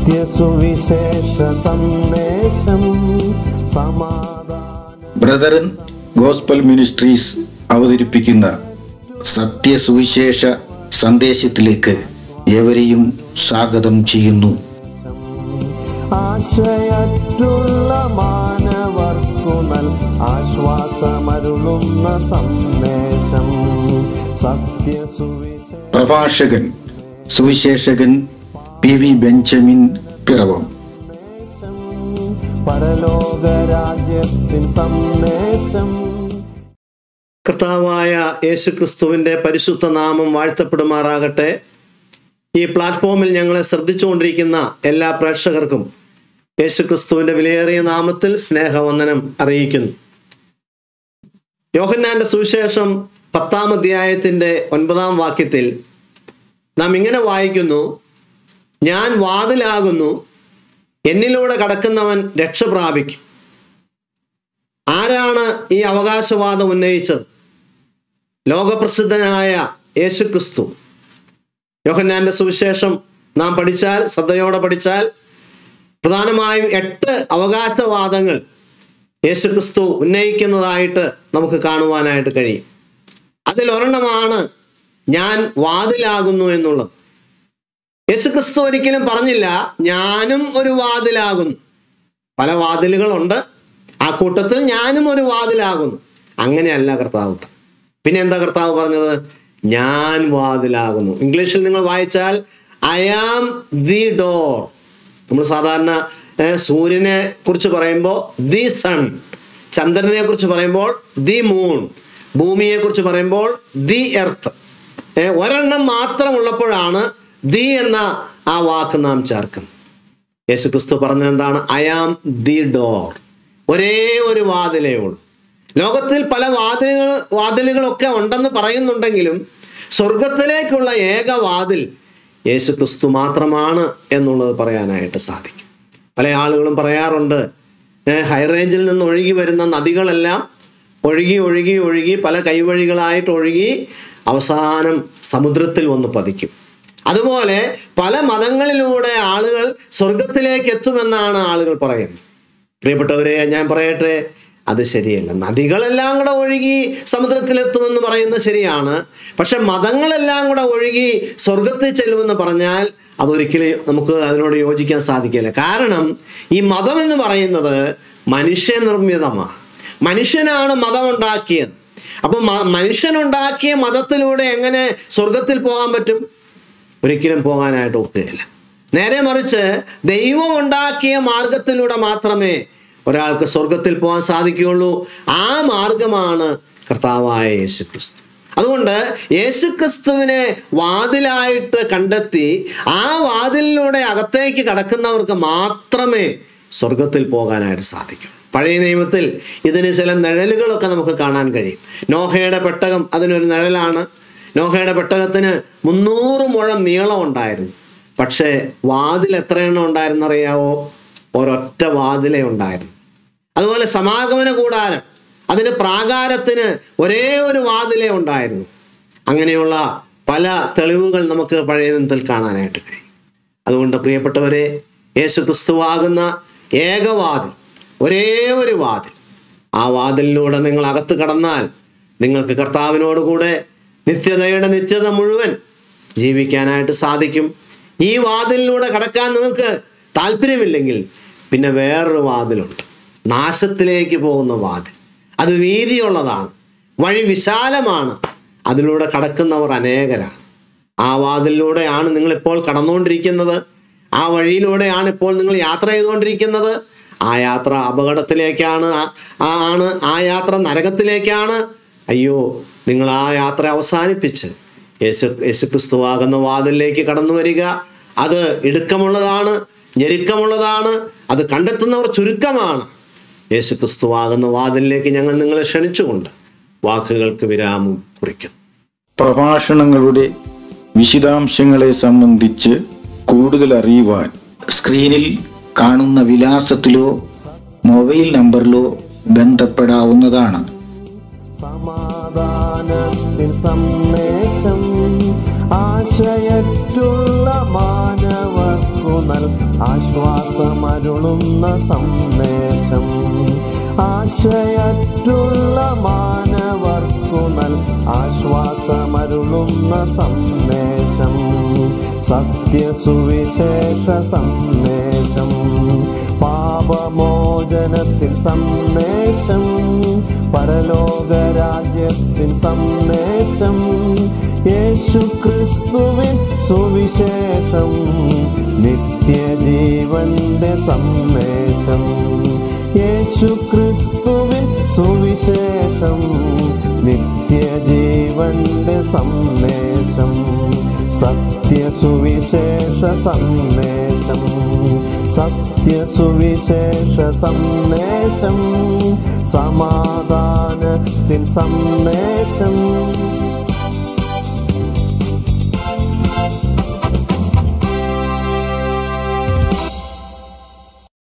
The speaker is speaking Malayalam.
സത്യസുവിശേഷ സന്ദേശം സമാധാന ബ്രദറൻ ഗോസ്പൽ മിനിസ്ട്രീസ് അവതരിപ്പിക്കുന്ന സത്യസുവിശേഷ സന്ദേശത്തിലേക്ക് ഏവരെയും സ്വാഗതം ചെയ്യുന്നു ആശയറ്റുള്ള മാനവർക്കു നൽ ആശ്വാസമരുളുന്ന സന്ദേശം സത്യസുവിശേഷം പ്രഭാഷകൻ സുവിശേഷകൻ പി വി ബെഞ്ചമിൻ പിറവം പരലോകരാജ്യത്തിൻ സന്ദേശം കർത്താവായ യേശുക്രിസ്തുവിൻ്റെ പരിശുദ്ധ നാമം വാഴ്ത്തപ്പെടുമാറാകട്ടെ ഈ പ്ലാറ്റ്ഫോമിൽ ഞങ്ങളെ ശ്രദ്ധിച്ചുകൊണ്ടിരിക്കുന്ന എല്ലാ പ്രേക്ഷകർക്കും യേശുക്രിസ്തുവിൻ്റെ വിലയേറിയ നാമത്തിൽ സ്നേഹവന്ദനം അറിയിക്കുന്നു യോഹന്നാന്റെ സുവിശേഷം പത്താം അധ്യായത്തിൻ്റെ ഒൻപതാം വാക്യത്തിൽ നാം ഇങ്ങനെ വായിക്കുന്നു ഞാൻ വാതിലാകുന്നു എന്നിലൂടെ കടക്കുന്നവൻ രക്ഷ പ്രാപിക്കും ആരാണ് ഈ അവകാശവാദം ഉന്നയിച്ചത് ലോകപ്രസിദ്ധനായ യേശുക്രിസ്തു യോഹന്നാന്റെ സുവിശേഷം നാം പഠിച്ചാൽ ശ്രദ്ധയോടെ പഠിച്ചാൽ പ്രധാനമായും എട്ട് അവകാശവാദങ്ങൾ യേശുക്രിസ്തു ഉന്നയിക്കുന്നതായിട്ട് നമുക്ക് കാണുവാനായിട്ട് കഴിയും അതിൽ ഒരെണ്ണമാണ് ഞാൻ വാതിലാകുന്നു എന്നുള്ളത് യേശുക്രിസ്തു ഒരിക്കലും പറഞ്ഞില്ല ഞാനും ഒരു വാതിലാകുന്നു പല വാതിലുകളുണ്ട് ആ കൂട്ടത്തിൽ ഞാനും ഒരു വാതിലാകുന്നു അങ്ങനെയല്ല കർത്താവ് പിന്നെ എന്താ കർത്താവ് പറഞ്ഞത് ഞാൻ വാതിലാകുന്നു ഇംഗ്ലീഷിൽ നിങ്ങൾ വായിച്ചാൽ ഐ ആം ദി ഡോർ നമ്മൾ സാധാരണ ഏഹ്, സൂര്യനെ കുറിച്ച് പറയുമ്പോൾ ദി സൺ ചന്ദ്രനെ കുറിച്ച് പറയുമ്പോൾ ദി മൂൺ ഭൂമിയെ കുറിച്ച് പറയുമ്പോൾ ദി എർത്ത് ഒരെണ്ണം മാത്രമുള്ളപ്പോഴാണ് ദി എന്ന ആ വാക്ക് നാം ചേർക്കുന്നത് യേശു ക്രിസ്തു പറഞ്ഞത് എന്താണ് ഐ ആം ദി ഡോർ ഒരേ ഒരു വാതിലേ ഉള്ളൂ ലോകത്തിൽ പല വാതിലുകൾ വാതിലുകളൊക്കെ ഉണ്ടെന്ന് പറയുന്നുണ്ടെങ്കിലും സ്വർഗത്തിലേക്കുള്ള ഏക വാതിൽ യേശു ക്രിസ്തു മാത്രമാണ് എന്നുള്ളത് പറയാനായിട്ട് സാധിക്കും പല ആളുകളും പറയാറുണ്ട് ഏഹ്, ഹൈ റേഞ്ചിൽ നിന്ന് ഒഴുകി വരുന്ന നദികളെല്ലാം ഒഴുകി ഒഴുകി ഒഴുകി പല കൈവഴികളായിട്ട് ഒഴുകി അവസാനം സമുദ്രത്തിൽ വന്ന് പതിക്കും അതുപോലെ പല മതങ്ങളിലൂടെ ആളുകൾ സ്വർഗത്തിലേക്ക് എത്തുമെന്നാണ് ആളുകൾ പറയുന്നത് പ്രിയപ്പെട്ടവരെ ഞാൻ പറയട്ടെ അത് ശരിയല്ല നദികളെല്ലാം കൂടെ ഒഴുകി സമുദ്രത്തിലെത്തുമെന്ന് പറയുന്നത് ശരിയാണ് പക്ഷെ മതങ്ങളെല്ലാം കൂടെ ഒഴുകി സ്വർഗത്തിൽ ചെല്ലുമെന്ന് പറഞ്ഞാൽ അതൊരിക്കലും നമുക്ക് അതിനോട് യോജിക്കാൻ സാധിക്കില്ല കാരണം ഈ മതം എന്ന് പറയുന്നത് മനുഷ്യനിർമ്മിതമാണ് മനുഷ്യനാണ് മതം ഉണ്ടാക്കിയത് അപ്പോൾ മനുഷ്യനുണ്ടാക്കിയ മതത്തിലൂടെ എങ്ങനെ സ്വർഗത്തിൽ പോകാൻ പറ്റും ഒരിക്കലും പോകാനായിട്ട് ഒക്കുകയില്ല നേരെ മറിച്ച് ദൈവം ഉണ്ടാക്കിയ മാർഗത്തിലൂടെ മാത്രമേ ഒരാൾക്ക് സ്വർഗത്തിൽ പോകാൻ സാധിക്കുകയുള്ളൂ ആ മാർഗമാണ് കർത്താവായ യേശു ക്രിസ്തു അതുകൊണ്ട് യേശുക്രിസ്തുവിനെ വാതിലായിട്ട് കണ്ടെത്തി ആ വാതിലിലൂടെ അകത്തേക്ക് കടക്കുന്നവർക്ക് മാത്രമേ സ്വർഗത്തിൽ പോകാനായിട്ട് സാധിക്കൂ പഴയ നിയമത്തിൽ ഇതിന് ചില നിഴലുകളൊക്കെ നമുക്ക് കാണാൻ കഴിയും നോഹയുടെ പെട്ടകം അതിനൊരു നിഴലാണ് നോഹയുടെ പെട്ടകത്തിന് മുന്നൂറ് മുഴം നീളം ഉണ്ടായിരുന്നു പക്ഷേ വാതിൽ എത്ര എണ്ണം ഉണ്ടായിരുന്നു അറിയാവോ ഒരൊറ്റ വാതിലേ ഉണ്ടായിരുന്നു അതുപോലെ സമാഗമന കൂടാരം അതിൻ്റെ പ്രാകാരത്തിന് ഒരേ ഒരു വാതിലേ ഉണ്ടായിരുന്നു അങ്ങനെയുള്ള പല തെളിവുകൾ നമുക്ക് പഴയ ദിനത്തിൽ കാണാനായിട്ട് കഴിയും അതുകൊണ്ട് പ്രിയപ്പെട്ടവരെ യേശു ക്രിസ്തുവാകുന്ന ഏകവാതിൽ ഒരേ ഒരു വാതിൽ ആ വാതിലിലൂടെ നിങ്ങൾ അകത്ത് കടന്നാൽ നിങ്ങൾക്ക് കർത്താവിനോട് കൂടെ നിത്യതയുടെ നിത്യത മുഴുവൻ ജീവിക്കാനായിട്ട് സാധിക്കും ഈ വാതിലിലൂടെ കടക്കാൻ നിങ്ങൾക്ക് താല്പര്യമില്ലെങ്കിൽ പിന്നെ വേറൊരു വാതിലുണ്ട് നാശത്തിലേക്ക് പോകുന്ന വാതിൽ അത് വീതിയുള്ളതാണ് വഴി വിശാലമാണ് അതിലൂടെ കടക്കുന്നവർ അനേകരാണ് ആ വാതിലിലൂടെയാണ് നിങ്ങളിപ്പോൾ കടന്നുകൊണ്ടിരിക്കുന്നത് ആ വഴിയിലൂടെയാണ് ഇപ്പോൾ നിങ്ങൾ യാത്ര ചെയ്തുകൊണ്ടിരിക്കുന്നത് ആ യാത്ര അപകടത്തിലേക്കാണ് ആ- ആ ആണ് ആ യാത്ര നരകത്തിലേക്കാണ് അയ്യോ നിങ്ങൾ ആ യാത്ര അവസാനിപ്പിച്ച് യേശു യേശുക്രിസ്തുവാകുന്ന വാതിലിലേക്ക് കടന്നു വരിക അത് ഇടുക്കമുള്ളതാണ് ഞെരുക്കമുള്ളതാണ് അത് കണ്ടെത്തുന്നവർ ചുരുക്കമാണ് യേശുക്രിസ്തുവാകുന്ന വാതിലിലേക്ക് ഞങ്ങൾ നിങ്ങളെ ക്ഷണിച്ചുകൊണ്ട് വാക്കുകൾക്ക് വിരാമം കുറിക്കുന്നു പ്രഭാഷണങ്ങളുടെ വിശദാംശങ്ങളെ സംബന്ധിച്ച് കൂടുതൽ അറിയുവാൻ സ്ക്രീനിൽ കാണുന്ന വിലാസത്തിലോ മൊബൈൽ നമ്പറിലോ ബന്ധപ്പെടാവുന്നതാണ് സമാധാനത്തിൻ സന്ദേശം ആശയറ്റുള്ള മാനവർക്കു നൽ ആശ്വാസം സന്ദേശം ആശയറ്റുള്ള മാനവർക്കു നൽ ആശ്വാസമരുളുന്ന സന്ദേശം സത്യസുവിശേഷ സന്ദേശം പാപമോചനത്തിൻ സന്ദേശം പരലോകരാജ്യത്തിൻ സന്ദേശം യേശു ക്രിസ്തുവിൻ സുവിശേഷം നിത്യജീവന്റെ സന്ദേശം യേശു ക്രിസ്തുവിൻ സുവിശേഷം നിത്യജീവന്റെ സന്ദേശം സത്യസുവിശേഷ സന്ദേശം സത്യസുവിശേഷ സന്ദേശം സമാധാനത്തിൻ സന്ദേശം